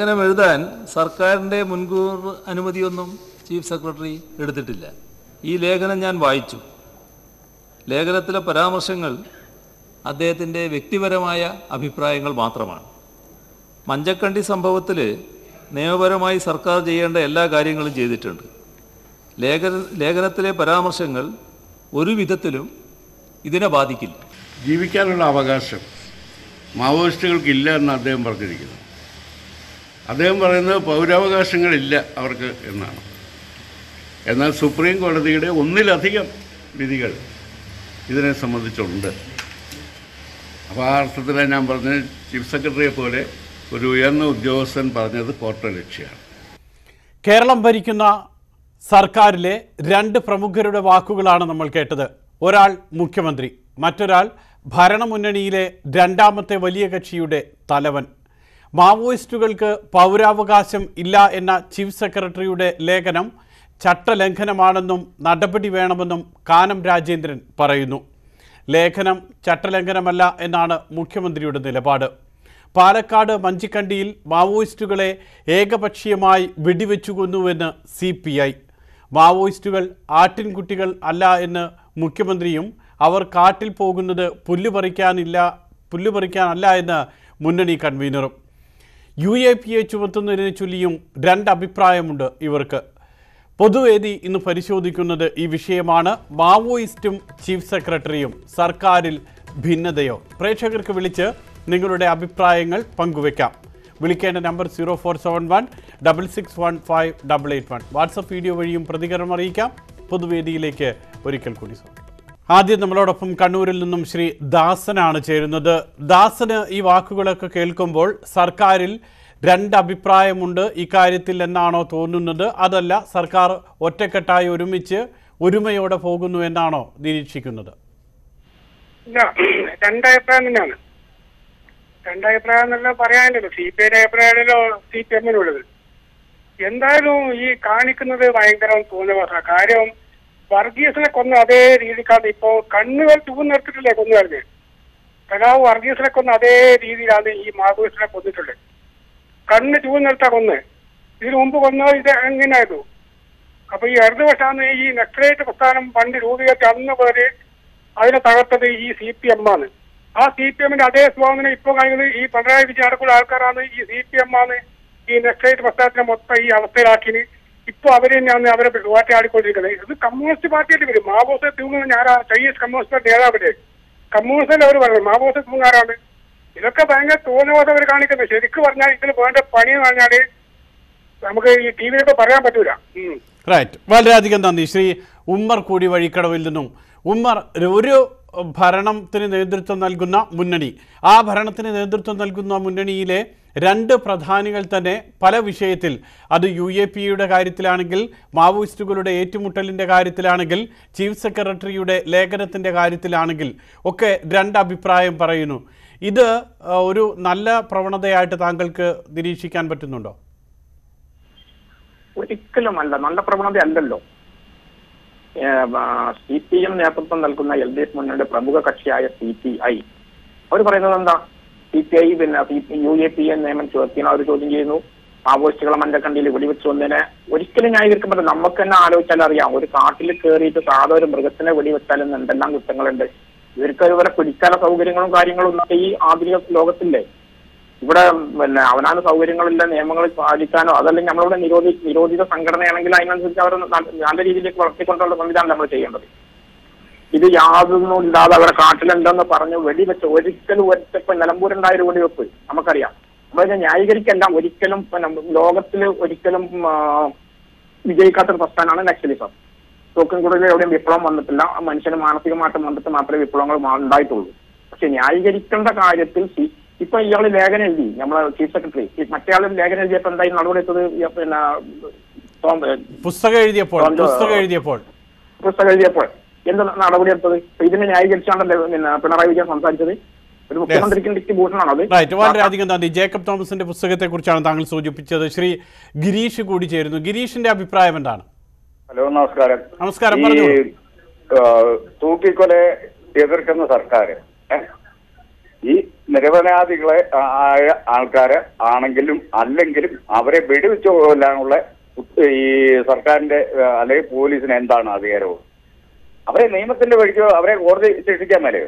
ലേഖനം എഴുതാൻ സർക്കാരിൻ്റെ മുൻകൂർ അനുമതിയൊന്നും ചീഫ് സെക്രട്ടറി എടുത്തിട്ടില്ല ഈ ലേഖനം ഞാൻ വായിച്ചു ലേഖനത്തിലെ പരാമർശങ്ങൾ അദ്ദേഹത്തിൻ്റെ വ്യക്തിപരമായ അഭിപ്രായങ്ങൾ മാത്രമാണ് മഞ്ചക്കണ്ടി സംഭവത്തിൽ നിയമപരമായി സർക്കാർ ചെയ്യേണ്ട എല്ലാ കാര്യങ്ങളും ചെയ്തിട്ടുണ്ട് ലേഖന ലേഖനത്തിലെ പരാമർശങ്ങൾ ഒരു വിധത്തിലും ഇതിനെ ബാധിക്കില്ല ജീവിക്കാനുള്ള അവകാശം മാവോയിസ്റ്റുകൾക്കില്ല എന്ന് അദ്ദേഹം പറഞ്ഞിരിക്കുന്നു അദ്ദേഹം പറയുന്നത് പൗരാവകാശങ്ങളില്ല അവർക്ക് എന്നാണ് എന്നാൽ സുപ്രീം കോടതിയുടെ ഒന്നിലധികം വിധികൾ ഇതിനെ സംബന്ധിച്ചുണ്ട് അപ്പോൾ ആ അർത്ഥത്തിലാണ് ഞാൻ പറഞ്ഞത് ചീഫ് സെക്രട്ടറിയെ പോലെ ഒരു ഉയർന്ന ഉദ്യോഗസ്ഥൻ പറഞ്ഞത് കോർട്ടലക്ഷ്യമാണ് കേരളം ഭരിക്കുന്ന സർക്കാരിലെ രണ്ട് പ്രമുഖരുടെ വാക്കുകളാണ് നമ്മൾ കേട്ടത് ഒരാൾ മുഖ്യമന്ത്രി മറ്റൊരാൾ ഭരണമുന്നണിയിലെ രണ്ടാമത്തെ വലിയ കക്ഷിയുടെ തലവൻ മാവോയിസ്റ്റുകൾക്ക് പൗരാവകാശം ഇല്ല എന്ന ചീഫ് സെക്രട്ടറിയുടെ ലേഖനം ചട്ടലംഘനമാണെന്നും നടപടി വേണമെന്നും കാനം രാജേന്ദ്രൻ പറയുന്നു ലേഖനം ചട്ടലംഘനമല്ല എന്നാണ് മുഖ്യമന്ത്രിയുടെ നിലപാട് പാലക്കാട് മഞ്ചിക്കണ്ടിയിൽ മാവോയിസ്റ്റുകളെ ഏകപക്ഷീയമായി വെടിവെച്ചു കൊന്നുവെന്ന് സി പി ഐ മാവോയിസ്റ്റുകൾ ആട്ടിൻകുട്ടികൾ അല്ല എന്ന് മുഖ്യമന്ത്രിയും അവർ കാട്ടിൽ പോകുന്നത് പുല്ല് പറിക്കാനില്ല പുല്ല് പറിക്കാനല്ല എന്ന് മുന്നണി കൺവീനറും യു എ പി എ ചുമത്തുന്നതിനെ ചൊല്ലിയും രണ്ട് അഭിപ്രായമുണ്ട് ഇവർക്ക് പൊതുവേദി ഇന്ന് പരിശോധിക്കുന്നത് ഈ വിഷയമാണ് മാവോയിസ്റ്റും ചീഫ് സെക്രട്ടറിയും സർക്കാരിൽ ഭിന്നതയോ പ്രേക്ഷകർക്ക് വിളിച്ച് നിങ്ങളുടെ അഭിപ്രായങ്ങൾ പങ്കുവെക്കാം വിളിക്കേണ്ട number zero four seven one double six one five double eight one WhatsApp video വഴിയും പ്രതികരണം അറിയിക്കാം പൊതുവേദിയിലേക്ക് ഒരിക്കൽ കൂടി സ്വാഗതം ആദ്യം നമ്മളോടൊപ്പം കണ്ണൂരിൽ നിന്നും ശ്രീ ദാസനാണ് ചേരുന്നത് ദാസന് ഈ വാക്കുകളൊക്കെ കേൾക്കുമ്പോൾ സർക്കാരിൽ രണ്ട് അഭിപ്രായമുണ്ട് ഇക്കാര്യത്തിൽ എന്നാണോ തോന്നുന്നത് അതല്ല സർക്കാർ ഒറ്റക്കെട്ടായി ഒരുമിച്ച് ഒരുമയോടെ പോകുന്നു എന്നാണോ നിരീക്ഷിക്കുന്നത് ഇല്ല രണ്ടഭിപ്രായം തന്നെയാണ് രണ്ടഭിപ്രായം എന്നല്ല പറയാനില്ലല്ലോ സി പി ഐയുടെ അഭിപ്രായമാണല്ലോ സി പി എമ്മിനുള്ളത് എന്തായാലും ഈ കാണിക്കുന്നത് ഭയങ്കര തോന്നുന്ന കാര്യം വർഗീസിനെ കൊന്ന അതേ രീതിക്കാണ് ഇപ്പോ കണ്ണുകൾ ചൂന്നെടുത്തിട്ടില്ലേ കൊന്നു കഴിഞ്ഞ് സഖാവ് വർഗീസിനെ കൊന്ന അതേ രീതിയിലാണ് ഈ മാധുവിസിനെ കൊന്നിട്ടുള്ളത് കണ്ണ് ചൂന്നെടുത്താ കൊന്ന് ഇതിനു മുമ്പ് കൊന്നത് ഇത് എങ്ങനെയായിരുന്നു അപ്പൊ ഈ ഇടതുപക്ഷാന്ന് ഈ നക്സലേറ്റ് പ്രസ്ഥാനം പണ്ട് രൂപീകരിച്ച അന്ന് പേര് അതിനെ തകർത്തത് ഈ സി പി എം ആണ് ആ സി പി എമ്മിന്റെ അതേ സ്വഭാവം ഇപ്പൊ കഴിയുന്നത് ഈ പിണറായി വിജയൻ അടക്കമുള്ള ആൾക്കാരാണ് ഈ സി പി എം ആണ് ഈ നക്സലേറ്റ് പ്രസ്ഥാനത്തിനെ മൊത്തം ഈ അവസ്ഥയിലാക്കിന് ഇപ്പൊ അവര് തന്നെയാണ് അവരെ വേട്ടയാടിക്കൊണ്ടിരിക്കുന്നത് ഇത് കമ്മ്യൂണിസ്റ്റ് പാർട്ടിയായിട്ട് വരും മാവോസെ തൂങ്ങുന്ന ഞാനാ ചൈനീസ് കമ്മ്യൂണിസ്റ്റ് പാർട്ടി നേതാവില്ലേ കമ്മ്യൂണിസ്റ്റിൽ അവർ പറയുന്നത് മാവോസെ തൂങ്ങാറാണ് ഇതൊക്കെ ഭയങ്കര തോന്നുവാദം അവർ കാണിക്കുന്നത് ശരിക്കും പറഞ്ഞാൽ ഇതിന് വേണ്ട പണി എന്ന് പറഞ്ഞാല് നമുക്ക് ഈ ടി വിയിലൊക്കെ പറയാൻ പറ്റൂല ഉം. റൈറ്റ് വളരെയധികം നന്ദി ശ്രീ ഉമ്മർ കൂടി വഴിക്കടവിൽ നിന്നും ഉമ്മർ ഒരു ഭരണത്തിന് നേതൃത്വം നൽകുന്ന മുന്നണി ആ ഭരണത്തിന് നേതൃത്വം നൽകുന്ന മുന്നണിയിലെ രണ്ട് പ്രധാനികൾ തന്നെ പല വിഷയത്തിൽ അത് യു എ പി യുടെ കാര്യത്തിലാണെങ്കിൽ മാവോയിസ്റ്റുകളുടെ ഏറ്റുമുട്ടലിൻ്റെ കാര്യത്തിലാണെങ്കിൽ ചീഫ് സെക്രട്ടറിയുടെ ലേഖനത്തിൻ്റെ കാര്യത്തിലാണെങ്കിൽ ഒക്കെ രണ്ട് അഭിപ്രായം പറയുന്നു ഇത് ആ, ഒരു നല്ല പ്രവണതയായിട്ട് താങ്കൾക്ക് നിരീക്ഷിക്കാൻ പറ്റുന്നുണ്ടോ ഒരിക്കലുമല്ല നല്ല പ്രവണത അല്ലല്ലോ സി പി എം നേതൃത്വം നൽകുന്ന എൽ ഡി എഫ് മുന്നണിയുടെ പ്രമുഖ കക്ഷിയായ സി പി ഐ അവർ പറയുന്നത് എന്താ സി പി ഐ പിന്നെ C P U A P N നിയമം ചോദ്യം അവർ ചോദ്യം ചെയ്യുന്നു മാവോയിസ്റ്റുകളെ മഞ്ചക്കണ്ടിയിൽ വെടിവെച്ച് വന്നതിനെ ഒരിക്കലും ന്യായീകരിക്കാൻ പറ്റില്ല നമുക്ക് തന്നെ ആലോചിച്ചാൽ അറിയാം ഒരു കാട്ടിൽ കയറിയിട്ട് സാധാ ഒരു മൃഗത്തിനെ വെടിവെച്ചാലും എന്തെല്ലാം കുറ്റങ്ങളുണ്ട് ഇവർക്ക് ഇവരെ പിടിക്കാനുള്ള സൗകര്യങ്ങളും കാര്യങ്ങളും ഒന്നും ഈ ആധുനിക ലോകത്തില്ലേ ഇവിടെ പിന്നെ അവനാണ് സൗകര്യങ്ങളില്ല നിയമങ്ങൾ പാലിക്കാനോ അതല്ലെങ്കിൽ നമ്മളിവിടെ നിരോധി നിരോധിത സംഘടനയാണെങ്കിൽ അതിനനുസരിച്ച് അവർ നല്ല രീതിയിലേക്ക് വളർത്തിക്കൊണ്ടുള്ള സംവിധാനം നമ്മൾ ചെയ്യേണ്ടത് ഇത് യാതൊന്നും ഇല്ലാതെ അവരെ കാട്ടിലുണ്ടെന്ന് പറഞ്ഞു വെടിവെച്ച് ഒരിക്കലും ഒറ്റപ്പ് നിലമ്പൂരുണ്ടായ ഒരു വെടിവെപ്പ് നമുക്കറിയാം അപ്പൊ ഇത് ന്യായീകരിക്കല്ല ഒരിക്കലും പിന്നെ ലോകത്തിൽ ഒരിക്കലും ആ, വിജയിക്കാത്തൊരു പ്രസ്ഥാനമാണ് നക്സലിസം തോക്കിൻകുടലിൽ എവിടെയും വിപ്ലവം വന്നിട്ടില്ല ആ മനുഷ്യന് മാനസിക മാറ്റം വന്നിട്ട് മാത്രമേ വിപ്ലവങ്ങൾ മാ- ഉണ്ടായിട്ടുള്ളൂ പക്ഷെ ന്യായീകരിക്കേണ്ട കാര്യത്തിൽ സി- ഇപ്പൊ ഇയാള് ലേഖനം എഴുതി നമ്മളെ ചീഫ് സെക്രട്ടറി മറ്റേ ആള് ലേഖനം എഴുതിയപ്പോ എന്തായി നടപടി എടുത്തത് ഈ പിന്നെ ടോം- പുസ്തകം എഴുതിയപ്പോൾ സ്വന്തം- പുസ്തകം എഴുതിയപ്പോൾ പുസ്തകം എഴുതിയപ്പോൾ എന്ത് നടപടി എടുത്തത് ഇപ്പൊ ഇതിനെ ന്യായീകരിച്ചാണല്ലോ പിന്നെ പിണറായി വിജയൻ സംസാരിച്ചത് ഒരു മുഖ്യമന്ത്രിക്ക് ഡിസ്ട്രിബ്യൂഷനാണ് അത് റൈറ്റ് വളരെയധികം നന്ദി ജേക്കബ് തോമസിന്റെ പുസ്തകത്തെക്കുറിച്ചാണ് താങ്കൾ സൂചിപ്പിച്ചത് ശ്രീ ഗിരീഷ് കൂടി ചേരുന്നു ഗിരീഷിന്റെ അഭിപ്രായം എന്താണ് ഹലോ നമസ്കാരം നമസ്കാരം, ഈ പറഞ്ഞോളൂ. ആ, തൂക്കിക്കൊല എതിർക്കുന്ന സർക്കാർ ഏ? ഈ നിരപരാധികളെ ആ- ആയ ആൾക്കാരെ ആണെങ്കിലും അല്ലെങ്കിലും അവരെ വെടിവെച്ച് കൊല്ലാനുള്ള ഉത്ത- ഈ സർക്കാരിന്റെ ആ, അല്ലെങ്കിൽ പോലീസിന് എന്താണ് അധികാരവും അവരെ നിയമത്തിന്റെ വഴിക്കോ അവരെ കോടതി ശിക്ഷിക്കാൻ മേലെ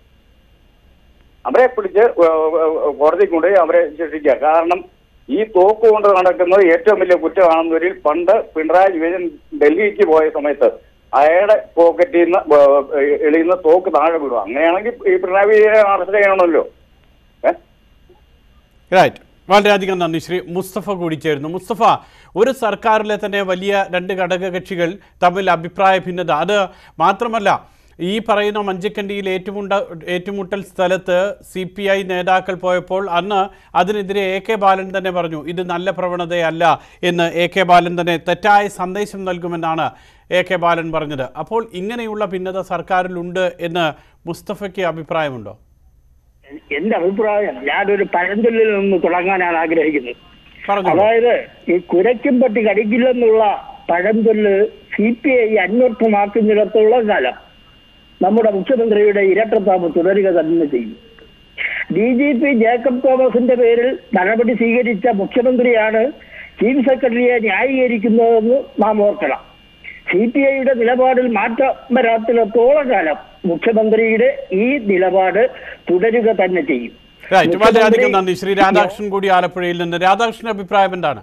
അവരെ പിടിച്ച് കോടതി കൊണ്ടുപോയി അവരെ ശിക്ഷിക്കുക കാരണം ഈ തോക്ക് കൊണ്ട് നടക്കുന്നത് ഏറ്റവും വലിയ കുറ്റമാണെന്നൊരു പണ്ട് പിണറായി വിജയൻ ഡൽഹിക്ക് പോയ സമയത്ത് അയാളുടെ പോക്കറ്റിൽ നിന്ന് എളിയുന്ന തോക്ക് താഴെ വിടുക അങ്ങനെയാണെങ്കിൽ ഈ പിണറായി വിജയനെ അറസ്റ്റ് ചെയ്യണമല്ലോ ഏഹ് റൈറ്റ് വളരെയധികം നന്ദി ശ്രീ മുസ്തഫ കൂടി ചേരുന്നു മുസ്തഫ ഒരു സർക്കാരിലെ തന്നെ വലിയ രണ്ട് ഘടകകക്ഷികൾ തമ്മിൽ അഭിപ്രായ ഭിന്നത അത് മാത്രമല്ല ഈ പറയുന്ന മഞ്ചക്കണ്ടിയിൽ ഏറ്റുമുണ്ട ഏറ്റുമുട്ടൽ സ്ഥലത്ത് സി പി ഐ നേതാക്കൾ പോയപ്പോൾ അന്ന് അതിനെതിരെ എ കെ ബാലൻ തന്നെ പറഞ്ഞു ഇത് നല്ല പ്രവണതയല്ല എന്ന് എ കെ ബാലൻ തന്നെ തെറ്റായ സന്ദേശം നൽകുമെന്നാണ് എ കെ ബാലൻ പറഞ്ഞത് അപ്പോൾ ഇങ്ങനെയുള്ള ഭിന്നത സർക്കാരിലുണ്ട് എന്ന് മുസ്തഫയ്ക്ക് അഭിപ്രായമുണ്ടോ എന്റെ അഭിപ്രായം ഞാനൊരു പഴഞ്ചൊല്ലിൽ നിന്ന് തുടങ്ങാനാണ് ആഗ്രഹിക്കുന്നത് പറഞ്ഞു അതായത് ഈ കുരയ്ക്കും പറ്റി കടിക്കില്ലെന്നുള്ള പഴഞ്ചൊല്ല് സി പി ഐ അന്വർത്ഥമാക്കുന്നിടത്തോളം കാലം നമ്മുടെ മുഖ്യമന്ത്രിയുടെ ഇരട്ടത്താപ്പ് തുടരുക തന്നെ ചെയ്യും ഡി ജി പി ജേക്കബ് തോമസിന്റെ പേരിൽ നടപടി സ്വീകരിച്ച മുഖ്യമന്ത്രിയാണ് ചീഫ് സെക്രട്ടറിയെ ന്യായീകരിക്കുന്നതെന്ന് നാം ഓർക്കണം സി പി ഐയുടെ നിലപാടിൽ മാറ്റം വരാത്തിടത്തോളം കാലം മുഖ്യമന്ത്രിയുടെ ഈ നിലപാട് തുടരുക തന്നെ ചെയ്യും റൈറ്റ് വളരെയധികം മുഖ്യമന്ത്രി- നന്ദി ശ്രീ രാധാകൃഷ്ണൻ കൂടി ആലപ്പുഴയിൽ നിന്ന് രാധാകൃഷ്ണൻ അഭിപ്രായം എന്താണ്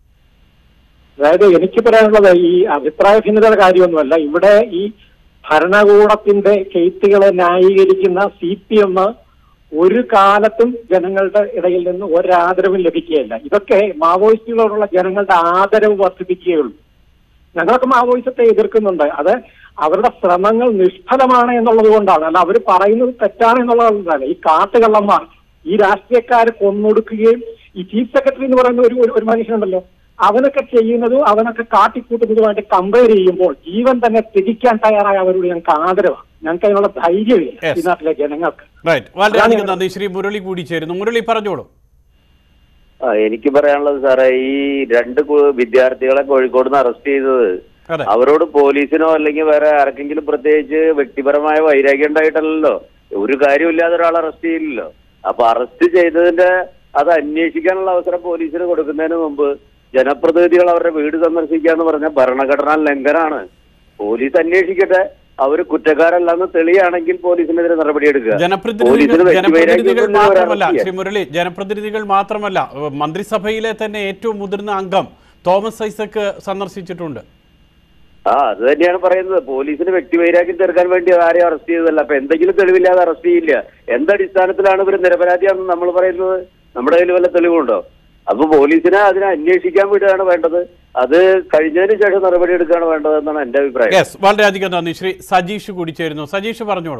അതായത് എനിക്ക് പറയാനുള്ളത് ഈ അഭിപ്രായ ഭിന്നതയുടെ കാര്യമൊന്നുമല്ല ഇവിടെ ഈ ഭരണകൂടത്തിന്റെ ചെയ്ത്തുകളെ ന്യായീകരിക്കുന്ന സി പി എം ഒരു കാലത്തും ജനങ്ങളുടെ ഇടയിൽ നിന്ന് ഒരാദരവും ലഭിക്കുകയില്ല ഇതൊക്കെ മാവോയിസ്റ്റുകളോടുള്ള ജനങ്ങളുടെ ആദരവ് വർദ്ധിപ്പിക്കുകയുള്ളൂ ഞങ്ങളൊക്കെ മാവോയിസത്തെ എതിർക്കുന്നുണ്ട് അത് അവരുടെ ശ്രമങ്ങൾ നിഷ്ഫലമാണ് എന്നുള്ളത് കൊണ്ടാണ് അല്ല അവർ പറയുന്നത് തെറ്റാണ് എന്നുള്ളതല്ല ഈ കാട്ടുകള്ളന്മാർ ഈ രാഷ്ട്രീയക്കാരെ കൊന്നൊടുക്കുകയും ഈ ചീഫ് സെക്രട്ടറി എന്ന് പറയുന്ന ഒരു ഒരു- ഒരു മനുഷ്യനുണ്ടല്ലോ അവനൊക്കെ ചെയ്യുന്നതും അവനൊക്കെ കാട്ടിക്കൂട്ടുന്നതുമായിട്ട് കമ്പയർ ചെയ്യുമ്പോൾ ജീവൻ തന്നെ ത്യജിക്കാൻ തയ്യാറായ അവരോട് ഞങ്ങൾക്ക് ആദരവാണ് ഞങ്ങൾക്ക് അതിനുള്ള ധൈര്യമില്ല Yes. ഈ നാട്ടിലെ ജനങ്ങൾക്ക് റൈറ്റ് വളരെയധികം നന്ദി ശ്രീ മുരളി കൂടി ചേരുന്നു മുരളി പറഞ്ഞോളൂ ആ, എനിക്ക് പറയാനുള്ളത് സാറേ ഈ രണ്ട് കു- വിദ്യാർത്ഥികളെ കോഴിക്കോട് നിന്ന് അറസ്റ്റ് ചെയ്തത് അതെ അവരോട് പോലീസിനോ അല്ലെങ്കിൽ വേറെ ആർക്കെങ്കിലും പ്രത്യേകിച്ച് വ്യക്തിപരമായ വൈരാഗ്യം ഉണ്ടായിട്ടല്ലല്ലോ ഒരു കാര്യമില്ലാതെ ഒരാൾ അറസ്റ്റ് ചെയ്യില്ലല്ലോ അപ്പൊ അറസ്റ്റ് ചെയ്തതിന്റെ അത് അന്വേഷിക്കാനുള്ള അവസരം പോലീസിന് കൊടുക്കുന്നതിന് മുമ്പ് ജനപ്രതിനിധികൾ അവരുടെ വീട് സന്ദർശിക്കുക എന്ന് പറഞ്ഞ ഭരണഘടനാ ലംഘനമാണ് പോലീസ് അന്വേഷിക്കട്ടെ അവർ കുറ്റക്കാരല്ലെന്ന് തെളിയാണെങ്കിൽ പോലീസിനെതിരെ നടപടിയെടുക്കുക ജനപ്രതിനിധികൾ പോലീസിന് ജനപ്രതിനിധികൾ വ്യക്തിവൈരാഗ്യം കൊണ്ട് മാത്രമല്ല അവരെ ശ്രീ മുരളി ജനപ്രതിനിധികൾ മാത്രമല്ല ഏഹ് മന്ത്രിസഭയിലെ തന്നെ ഏറ്റവും മുതിർന്ന അംഗം തോമസ് ഐസക് സന്ദർശിച്ചിട്ടുണ്ട് ആ അത് തന്നെയാണ് പറയുന്നത് പോലീസിന് വ്യക്തിവൈരാഗ്യം തീർക്കാൻ വേണ്ടി ആരെയും അറസ്റ്റ് ചെയ്തതല്ല അപ്പൊ എന്തെങ്കിലും തെളിവില്ലാതെ അറസ്റ്റ് ചെയ്യില്ല എന്തടിസ്ഥാനത്തിലാണ് ഇവർ നിരപരാധിയാണെന്ന് നമ്മൾ പറയുന്നത് നമ്മുടെ കയ്യിൽ വല്ല തെളിവുണ്ടോ അപ്പൊ പോലീസിനെ അതിനെ അന്വേഷിക്കാൻ വിടുകയാണ് വേണ്ടത് അത് കഴിഞ്ഞതിന് ശേഷം നടപടി എടുക്കുകയാണ് വേണ്ടത് എന്നാണ് എന്റെ അഭിപ്രായം യെസ് വളരെയധികം നന്ദി ശ്രീ സജീഷ് കൂടി ചേരുന്നു സജീഷ് പറഞ്ഞോളൂ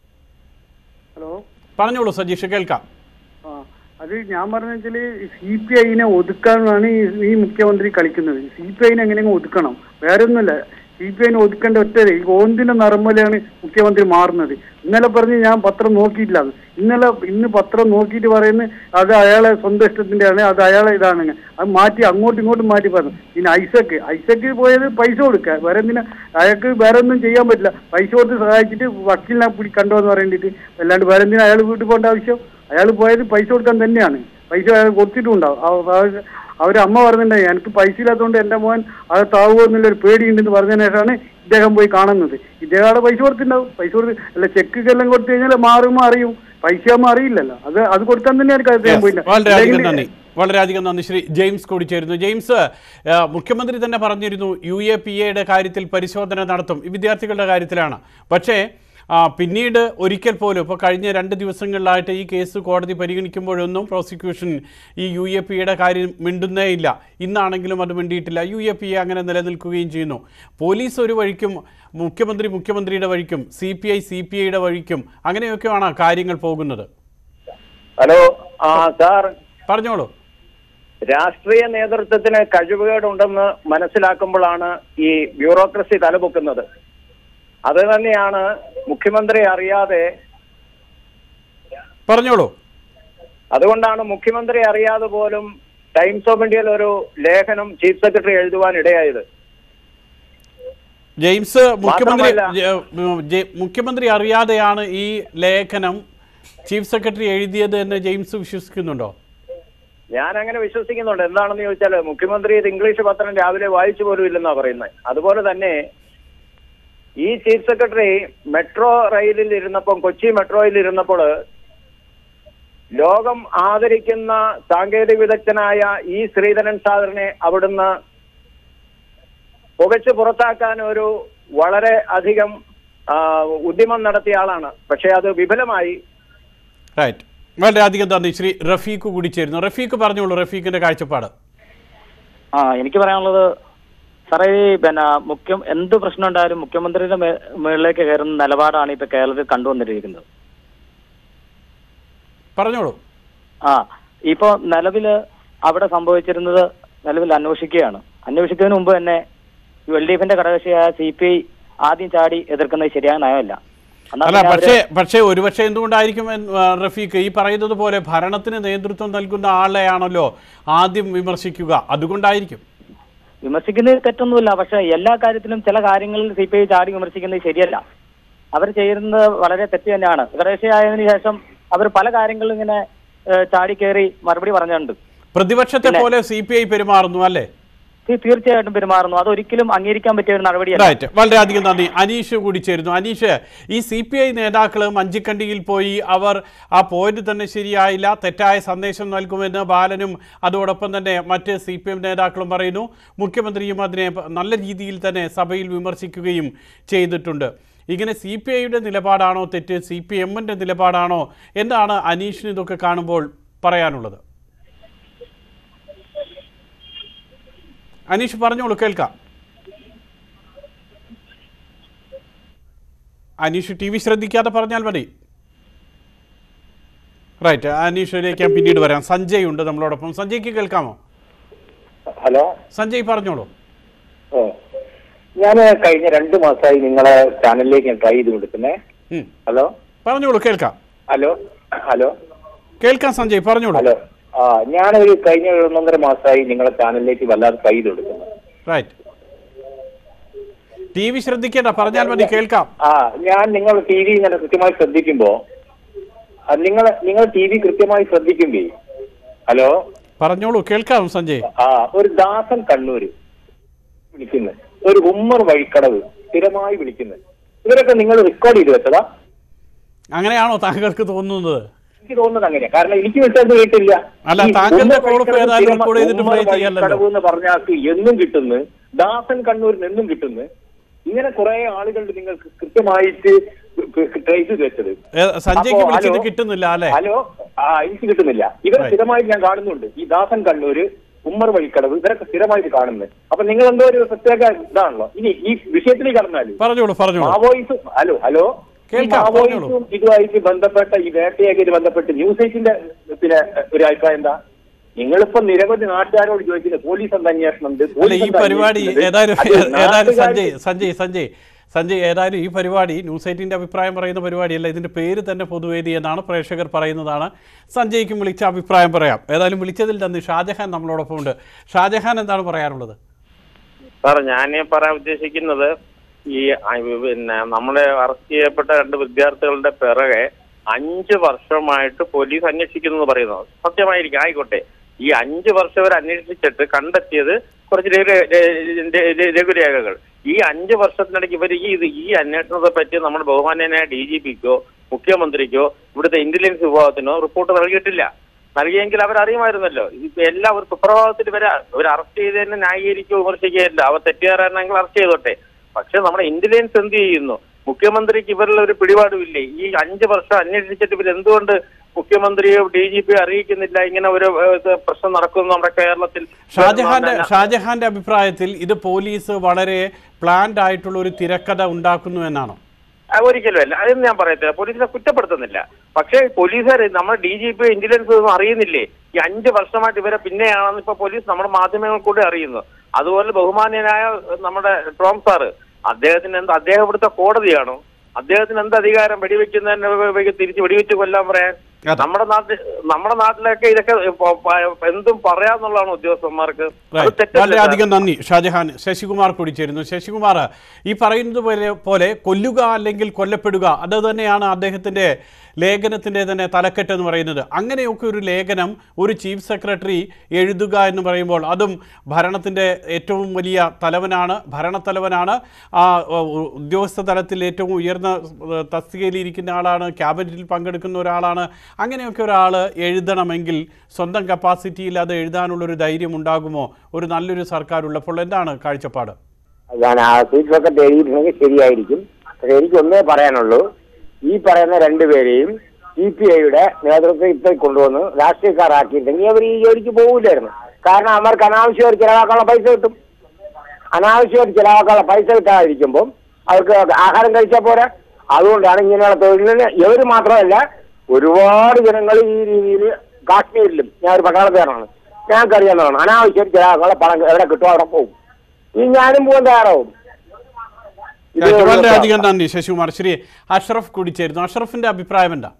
ഹലോ പറഞ്ഞോളൂ സജീഷ് കേൾക്കാം ആ അത് ഞാൻ പറഞ്ഞ വെച്ചാല് സി പി ഐനെ ഒതുക്കാനാണ് ഈ ഈ മുഖ്യമന്ത്രി കളിക്കുന്നത് സി പി ഐനെ എങ്ങനെയെങ്കിലും ഒതുക്കണം വേറെ ഒന്നുമില്ല സി പി ഐനെ ഒതുക്കേണ്ട ഒറ്റ ഈ ഓന്തിന്റെ നറമ്പലാണ് മുഖ്യമന്ത്രി മാറുന്നത് ഇന്നലെ പറഞ്ഞ് ഞാൻ പത്രം നോക്കിയിട്ടില്ല അത് ഇന്നലെ ഇന്ന് പത്രം നോക്കിയിട്ട് പറയുന്നത് അത് അയാളെ സ്വന്തം ഇഷ്ടത്തിന്റെയാണ് അത് അയാളെ ഇതാണ് അത് മാറ്റി അങ്ങോട്ടും ഇങ്ങോട്ടും മാറ്റി പറഞ്ഞു പിന്നെ ഐസക്ക് ഐസക്ക് പോയത് പൈസ കൊടുക്കുക വേറെ എന്തിനാ അയാൾക്ക് വേറെ ഒന്നും ചെയ്യാൻ പറ്റില്ല പൈസ കൊടുത്ത് സഹായിച്ചിട്ട് വക്കീലിനെ പിടി കണ്ടോ എന്ന് പറയേണ്ടിട്ട് അല്ലാണ്ട് വേറെ എന്തിനാ അയാൾ വീട്ടിൽ പോകേണ്ട ആവശ്യം അയാൾ പോയത് പൈസ കൊടുക്കാൻ തന്നെയാണ് പൈസ അയാൾ കൊടുത്തിട്ടുണ്ടാവും അവ- അവ- അവരെ അമ്മ പറഞ്ഞിട്ടുണ്ടായി എനിക്ക് പൈസ ഇല്ലാത്തതുകൊണ്ട് എന്റെ മോൻ അത് താവുമോ എന്നുള്ളൊരു പേടിയുണ്ടെന്ന് പറഞ്ഞതിന് ശേഷമാണ് ഇദ്ദേഹം പോയി കാണുന്നത് ഇദ്ദേഹം അവിടെ പൈസ കൊടുത്തിട്ടുണ്ടാവും പൈസ കൊടുത്ത് അല്ല ചെക്ക് എല്ലാം കൊടുത്തു കഴിഞ്ഞാൽ മാറുമോ അറിയും പൈസ ആകുമ്പോൾ അറിയില്ലല്ലോ അത് അത് കൊടുക്കാൻ തന്നെയാണ് അദ്ദേഹം Yes, പോയില്ല വളരെയധികം നന്ദി വളരെയധികം നന്ദി ശ്രീ ജെയിംസ് കൂടി ചേരുന്നു ജെയിംസ് ആ, മുഖ്യമന്ത്രി തന്നെ പറഞ്ഞിരുന്നു യു എ പി എയുടെ കാര്യത്തിൽ പരിശോധന നടത്തും ഈ വിദ്യാർത്ഥികളുടെ കാര്യത്തിലാണ് പക്ഷേ ആ, പിന്നീട് ഒരിക്കൽ പോലും ഇപ്പോൾ കഴിഞ്ഞ രണ്ട് ദിവസങ്ങളിലായിട്ട് ഈ കേസ് കോടതി പരിഗണിക്കുമ്പോഴൊന്നും പ്രോസിക്യൂഷൻ ഈ യു എ പി എയുടെ കാര്യം മിണ്ടുന്നേ ഇല്ല ഇന്നാണെങ്കിലും അത് മിണ്ടിയിട്ടില്ല യു എ പി എ അങ്ങനെ നിലനിൽക്കുകയും ചെയ്യുന്നു പോലീസ് ഒരു വഴിക്കും മുഖ്യമന്ത്രി മുഖ്യമന്ത്രിയുടെ വഴിക്കും സി പി ഐ സി പി ഐയുടെ വഴിക്കും അങ്ങനെയൊക്കെയാണ് കാര്യങ്ങൾ പോകുന്നത് ഹലോ ആ സാർ പറഞ്ഞോളൂ രാഷ്ട്രീയ നേതൃത്വത്തിന് കഴിവുകേടുണ്ടെന്ന് മനസ്സിലാക്കുമ്പോഴാണ് ഈ ബ്യൂറോക്രസി തലപൊക്കുന്നത് അത് തന്നെയാണ് മുഖ്യമന്ത്രി അറിയാതെ പറഞ്ഞോളൂ അതുകൊണ്ടാണ് മുഖ്യമന്ത്രി അറിയാതെ പോലും ടൈംസ് ഓഫ് ഇന്ത്യയിൽ ഒരു ലേഖനം ചീഫ് സെക്രട്ടറി എഴുതുവാൻ ഇടയായത് ജെയിംസ് മുഖ്യമന്ത്രി മാത്രമല്ല- ജെ- ഉം, ജെ- മുഖ്യമന്ത്രി അറിയാതെയാണ് ഈ ലേഖനം ചീഫ് സെക്രട്ടറി എഴുതിയത് എന്ന് ജെയിംസ് വിശ്വസിക്കുന്നുണ്ടോ ഞാൻ അങ്ങനെ വിശ്വസിക്കുന്നുണ്ട് എന്താണെന്ന് ചോദിച്ചാൽ മുഖ്യമന്ത്രി ഇത് ഇംഗ്ലീഷ് പത്രം രാവിലെ വായിച്ചു പോലും ഇല്ലെന്നാ പറയുന്നത് അതുപോലെ തന്നെ ഈ ചീഫ് സെക്രട്ടറി മെട്രോ റെയിലിൽ ഇരുന്നപ്പോൾ കൊച്ചി മെട്രോയിൽ ഇരുന്നപ്പോൾ ലോകം ആദരിക്കുന്ന സാങ്കേതിക വിദഗ്ധനായ ഈ ശ്രീധരൻ സാറിനെ അവിടുന്ന് പുകച്ച് പുറത്താക്കാൻ ഒരു വളരെ അധികം ആ, ഉദ്യമം നടത്തിയ ആളാണ് പക്ഷെ അത് വിഫലമായി റൈറ്റ് വളരെയധികം നന്ദി ശ്രീ റഫീഖ് കൂടി ചേരുന്നു റഫീഖ് പറഞ്ഞോളൂ റഫീഖിന്റെ കാഴ്ചപ്പാട് ആ എനിക്ക് പറയാനുള്ളത് സാറേ ഈ പിന്നെ മുഖ്യം എന്ത് പ്രശ്നം ഉണ്ടായാലും മുഖ്യമന്ത്രിയുടെ മേ- മുകളിലേക്ക് കയറുന്ന നിലപാടാണ് ഇപ്പൊ കേരളത്തിൽ കണ്ടുവന്നിരിക്കുന്നത് പറഞ്ഞോളൂ ആ ഇപ്പോ നിലവില് അവിടെ സംഭവിച്ചിരുന്നത് നിലവിൽ അന്വേഷിക്കുകയാണ് അന്വേഷിക്കുന്നതിന് മുമ്പ് തന്നെ യു എൽ ഡി എഫിന്റെ ഘടകകക്ഷിയായ സി പി ഐ ആദ്യം ചാടി എതിർക്കുന്നത് ശരിയായ നയമല്ല എന്നാ അല്ല പിന്നെ പക്ഷേ അവര് പക്ഷേ ഒരുപക്ഷെ എന്തുകൊണ്ടായിരിക്കും എന്ന്, ആ, റഫീഖ് ഈ പറയുന്നത് പോലെ ഭരണത്തിന് നേതൃത്വം നൽകുന്ന ആളെയാണല്ലോ ആദ്യം വിമർശിക്കുക അതുകൊണ്ടായിരിക്കും വിമർശിക്കുന്നതിൽ തെറ്റൊന്നുമില്ല പക്ഷെ എല്ലാ കാര്യത്തിലും ചില കാര്യങ്ങളിൽ സി പി ഐ ചാടി വിമർശിക്കുന്നത് ശരിയല്ല അവർ ചെയ്യുന്നത് വളരെ തെറ്റ് തന്നെയാണ് ഘടകകക്ഷിയായതിനു ശേഷം അവർ പല കാര്യങ്ങളും ഇങ്ങനെ ഏഹ്, ചാടി കയറി മറുപടി പറഞ്ഞിട്ടുണ്ട് പ്രതിപക്ഷത്തെ പിന്നെ- പോലെ സി പി ഐ പെരുമാറുന്നു അല്ലേ തീ- തീർച്ചയായിട്ടും പെരുമാറുന്നു അതൊരിക്കലും അംഗീകരിക്കാൻ പറ്റിയ ഒരു നടപടിയല്ല റൈറ്റ് വളരെയധികം നന്ദി അനീഷ് കൂടി ചേരുന്നു അനീഷ് ഈ സി പി ഐ നേതാക്കൾ മഞ്ചിക്കണ്ടിയിൽ പോയി അവർ ആ പോയിന്റ് തന്നെ ശരിയായില്ല തെറ്റായ സന്ദേശം നൽകുമെന്ന് ബാലനും അതോടൊപ്പം തന്നെ മറ്റ് സി പി എം നേതാക്കളും പറയുന്നു മുഖ്യമന്ത്രിയും അതിനെ പ- നല്ല രീതിയിൽ തന്നെ സഭയിൽ വിമർശിക്കുകയും ചെയ്തിട്ടുണ്ട് ഇങ്ങനെ സി പി ഐയുടെ നിലപാടാണോ തെറ്റ് സി പി എമ്മിൻ്റെ നിലപാടാണോ എന്താണ് അനീഷിന് ഇതൊക്കെ കാണുമ്പോൾ പറയാനുള്ളത് അനീഷ് പറഞ്ഞോളൂ കേൾക്കാം അനീഷ് ടി വി ശ്രദ്ധിക്കാതെ പറഞ്ഞാൽ മതി റൈറ്റ് അനീഷിലേക്ക് ഞാൻ പിന്നീട് വരാം സഞ്ജയ് ഉണ്ട് നമ്മളോടൊപ്പം സഞ്ജയ്ക്ക് കേൾക്കാമോ ഹലോ സഞ്ജയ് പറഞ്ഞോളൂ ഓ ഞാൻ കഴിഞ്ഞ രണ്ട് മാസമായി നിങ്ങളെ ചാനലിലേക്ക് ഞാൻ ട്രൈ ചെയ്ത് കൊടുക്കുന്നേ ഉം. ഹലോ പറഞ്ഞോളൂ കേൾക്കാം ഹലോ ഹലോ കേൾക്കാം സഞ്ജയ് പറഞ്ഞോളൂ ഹലോ ആ ഞാനൊരു കഴിഞ്ഞ ഒരു ഒന്നൊന്നര മാസമായി നിങ്ങളെ ചാനലിലേക്ക് വല്ലാതെ ട്രൈ ചെയ്ത് കൊടുക്കുന്നു റൈറ്റ് ടി വി ശ്രദ്ധിക്കേണ്ട പറഞ്ഞാൽ മതി കേൾക്കാം ആ ഞാൻ നിങ്ങൾ ടി വി ഇങ്ങനെ കൃത്യമായി ശ്രദ്ധിക്കുമ്പോ നിങ്ങൾ നിങ്ങൾ ടി വി കൃത്യമായി ശ്രദ്ധിക്കുമ്പേ ഹലോ പറഞ്ഞോളൂ കേൾക്കാം സഞ്ജയ് ആ ഒരു ദാസൻ കണ്ണൂര് വിളിക്കുന്നത് ഒരു ഉമ്മർ വഴിക്കടവ് സ്ഥിരമായി വിളിക്കുന്നത് ഇവരൊക്കെ നിങ്ങൾ റെക്കോർഡ് ചെയ്ത് വെച്ചതാ അങ്ങനെയാണോ താങ്കൾക്ക് തോന്നുന്നത് എനിക്ക് തോന്നുന്നത് അങ്ങനെയാ കാരണം എനിക്ക് വിട്ടത് കേട്ടില്ല അല്ല, ഈ താങ്കളുടെ ഉമ്മർ call ഇപ്പോ വഴിക്കടവ് ഏതായാലും സ്ഥിരമായി- record ചെയ്തിട്ട് ഉമ്മർ play ചെയ്യാലല്ലോ. വഴിക്കടവ് എന്ന് പറഞ്ഞാൽ എന്നും കിട്ടുന്നു ദാസൻ കണ്ണൂരിൽ എന്നും കിട്ടുന്നു ഇങ്ങനെ കുറെ ആളുകൾ നിങ്ങൾക്ക് കൃത്യമായിട്ട് ട്രേസ് ചെയ്ത് വെച്ചത് ഏ, സഞ്ജയ്ക്ക് അപ്പോ, വിളിച്ചിട്ട് ഹലോ? കിട്ടുന്നില്ല അല്ലേ ഹലോ ആ എനിക്ക് കിട്ടുന്നില്ല ഇവർ Right. സ്ഥിരമായിട്ട് ഞാൻ കാണുന്നുണ്ട് ഈ ദാസൻ കണ്ണൂര് ഉമ്മർ വഴിക്കടവ് ഇവരൊക്കെ സ്ഥിരമായിട്ട് കാണുന്നത് അപ്പൊ നിങ്ങൾ എന്തോ ഒരു പ്രത്യേക ഇതാണല്ലോ ഇനി ഈ വിഷയത്തിലേക്ക് കടന്നാല് പറഞ്ഞോളൂ പറഞ്ഞോളൂ മാവോയിസും ഹലോ ഹലോ ഈ കേൾക്കാം, മാവോയിസും ഇതുമായിട്ട് ബന്ധപ്പെട്ട ഈ വേട്ടയായിട്ട് ബന്ധപ്പെട്ട് ന്യൂസ് എയ്റ്റിന്റെ പിന്നെ ഒരു അഭിപ്രായം എന്താ നിങ്ങളിപ്പോ നിരവധി നാട്ടുകാരോട് ചോദിക്കുന്നത് പോലീസ് എന്താ അന്വേഷണം ഉണ്ട് അല്ല പോലീസ് ഈ എന്താ പരിപാടി അന്വേഷിക്കുന്നത്? ഏതായാലും അത് ഏതായാലും നാട്ടുകാര് സഞ്ജയ് സഞ്ജയ് സഞ്ജയ് സഞ്ജയ് ഏതായാലും ഈ പരിപാടി ന്യൂസ് എയ്റ്റിൻ്റെ അഭിപ്രായം പറയുന്ന പരിപാടിയല്ല ഇതിൻ്റെ പേര് തന്നെ പൊതുവേദി എന്നാണ് പ്രേക്ഷകർ പറയുന്നതാണ് സഞ്ജയ്ക്കും വിളിച്ച അഭിപ്രായം പറയാം ഏതായാലും വിളിച്ചതിൽ തന്നെ ഷാജഹാൻ നമ്മളോടൊപ്പം ഉണ്ട് ഷാജഹാൻ എന്താണ് പറയാനുള്ളത് സാർ ഞാൻ പറയാൻ ഉദ്ദേശിക്കുന്നത് ഈ അ- പിന്നെ നമ്മളെ അറസ്റ്റ് ചെയ്യപ്പെട്ട രണ്ട് വിദ്യാർത്ഥികളുടെ പിറകെ അഞ്ച് വർഷമായിട്ട് പോലീസ് അന്വേഷിക്കുന്നു എന്ന് പറയുന്നു സത്യമായിരിക്കും ആയിക്കോട്ടെ ഈ അഞ്ച് വർഷം വരെ അന്വേഷിച്ചിട്ട് കണ്ടെത്തിയത് കുറച്ച് രേഖ- രേ- രേ- ലഘുരേഖകൾ ഈ അഞ്ച് വർഷത്തിനിടയ്ക്ക് ഇവർ ഈ ഇത് ഈ അന്വേഷണത്തെ പറ്റി നമ്മുടെ ബഹുമാന്യനായ ഡി ജി പിക്കോ മുഖ്യമന്ത്രിക്കോ ഇവിടുത്തെ ഇന്റലിജൻസ് വിഭാഗത്തിനോ റിപ്പോർട്ട് നൽകിയിട്ടില്ല നൽകിയെങ്കിൽ അവരറിയുമായിരുന്നല്ലോ ഇപ്പൊ എല്ലാം ഒരു സുപ്രഭാതത്തിൽ വരെ ഒരു അറസ്റ്റ് ചെയ്തതിനെ ന്യായീകരിക്കുകയോ വിമർശിക്കുകയല്ല അവർ തെറ്റുകാരാണെങ്കിൽ അറസ്റ്റ് ചെയ്തോട്ടെ പക്ഷെ നമ്മുടെ ഇന്റലിജൻസ് എന്ത് ചെയ്യുന്നു മുഖ്യമന്ത്രിക്ക് ഇവരിൽ ഒരു പിടിപാടുമില്ലേ ഈ അഞ്ച് വർഷം അന്വേഷിച്ചിട്ട് ഇവർ എന്തുകൊണ്ട് മുഖ്യമന്ത്രിയോ ഡി ജി പി അറിയിക്കുന്നില്ല ഇങ്ങനെ ഒരു ഏഹ്, ഇത് പ്രശ്നം നടക്കുന്നു നമ്മുടെ കേരളത്തിൽ ഷാജഹാന്റെ ഷാജഹാന്റെ അഭിപ്രായത്തിൽ ഇത് പോലീസ് വളരെ പ്ലാൻഡ് ആയിട്ടുള്ള ഒരു തിരക്കഥ ഉണ്ടാക്കുന്നു എന്നാണോ ആ, ഒരിക്കലും അല്ല അതൊന്നും ഞാൻ പറയത്തില്ല പോലീസിനെ കുറ്റപ്പെടുത്തുന്നില്ല പക്ഷേ പോലീസുകാർ നമ്മുടെ ഡി ജി പി ഇന്റലിജൻസ് ഒന്നും അറിയുന്നില്ലേ ഈ അഞ്ച് വർഷമായിട്ട് ഇവരെ പിന്നെയാണെന്ന് ഇപ്പൊ പോലീസ് നമ്മുടെ മാധ്യമങ്ങൾ കൂടി അറിയുന്നു അതുപോലെ ബഹുമാന്യനായ നമ്മുടെ ടോം സാറ് അദ്ദേഹത്തിന് എന്ത് അദ്ദേഹം ഇവിടുത്തെ കോടതിയാണോ അദ്ദേഹത്തിന് എന്ത് അധികാരം വെടിവെക്കുന്നതിന് തിരിച്ച് വെടിവെച്ച് കൊല്ലാൻ പറയാൻ നമ്മുടെ നാട്ടിൽ നമ്മുടെ നാട്ടിലൊക്കെ ഇതൊക്കെ പ- പ- എന്തും പറയാന്നുള്ളതാണ് ഉദ്യോഗസ്ഥന്മാർക്ക് അത് Right. തെറ്റല്ലേ സാർ? വളരെയധികം നന്ദി ഷാജഹാൻ ശശികുമാർ കൂടി ചേരുന്നു ശശികുമാർ ഈ പറയുന്നത് പോലെ പോലെ കൊല്ലുക അല്ലെങ്കിൽ കൊല്ലപ്പെടുക അത് തന്നെയാണ് അദ്ദേഹത്തിന്റെ ലേഖനത്തിൻ്റെ തന്നെ തലക്കെട്ട് എന്ന് പറയുന്നത് അങ്ങനെയൊക്കെ ഒരു ലേഖനം ഒരു ചീഫ് സെക്രട്ടറി എഴുതുക എന്ന് പറയുമ്പോൾ അതും ഭരണത്തിൻ്റെ ഏറ്റവും വലിയ തലവനാണ് ഭരണത്തലവനാണ് ആ ഉ- ഉ- ഉദ്യോഗസ്ഥ തലത്തിൽ ഏറ്റവും ഉയർന്ന ഏഹ്, തസ്തികയിലിരിക്കുന്ന ആളാണ് ക്യാബിനറ്റിൽ പങ്കെടുക്കുന്ന ഒരാളാണ് അങ്ങനെയൊക്കെ ഒരാൾ എഴുതണമെങ്കിൽ സ്വന്തം കപ്പാസിറ്റിയിൽ അത് എഴുതാനുള്ളൊരു ധൈര്യം ഉണ്ടാകുമോ ഒരു നല്ലൊരു സർക്കാർ ഉള്ളപ്പോൾ എന്താണ് കാഴ്ചപ്പാട് ഞാൻ ആ ചീഫ് സെക്രട്ടറി എഴുതിയിട്ടുണ്ടെങ്കിൽ ശരിയായിരിക്കും പക്ഷെ എനിക്കൊന്നേ പറയാനുള്ളൂ ഈ പറയുന്ന രണ്ടുപേരെയും സി പി ഐയുടെ നേതൃത്വത്തിൽ കൊണ്ടുവന്ന് രാഷ്ട്രീയക്കാരാക്കിയിട്ടുണ്ടെങ്കിൽ അവർ ഈ ജോലിക്ക് പോകില്ലായിരുന്നു കാരണം അവർക്ക് അനാവശ്യമായിട്ട് ചിലവാക്കാനുള്ള പൈസ കിട്ടും അനാവശ്യമായിട്ട് ചിലവാക്കാനുള്ള പൈസ കിട്ടാതിരിക്കുമ്പോൾ അവർക്ക് ആഹാരം കഴിച്ചാൽ പോരാ അതുകൊണ്ടാണ് ഇങ്ങനെയുള്ള തൊഴിലിന് ഇവർ മാത്രമല്ല ഒരുപാട് ജനങ്ങൾ ഈ രീതിയിൽ കാശ്മീരിലും ഞാൻ ഒരു പട്ടാളക്കാരനാണ് ഞങ്ങൾക്കറിയാവുന്നതാണ് അനാവശ്യമായിട്ട് ചിലവാക്കാനുള്ള പണം എവിടെ കിട്ടുമോ അവിടെ പോകും ഈ ഞാനും പോകാൻ തയ്യാറാവും ഇത് വളരെയധികം നന്ദി ശശികുമാർ ശ്രീ അഷ്റഫ് കൂടി ചേരുന്നു അഷ്റഫിന്റെ അഭിപ്രായം എന്താ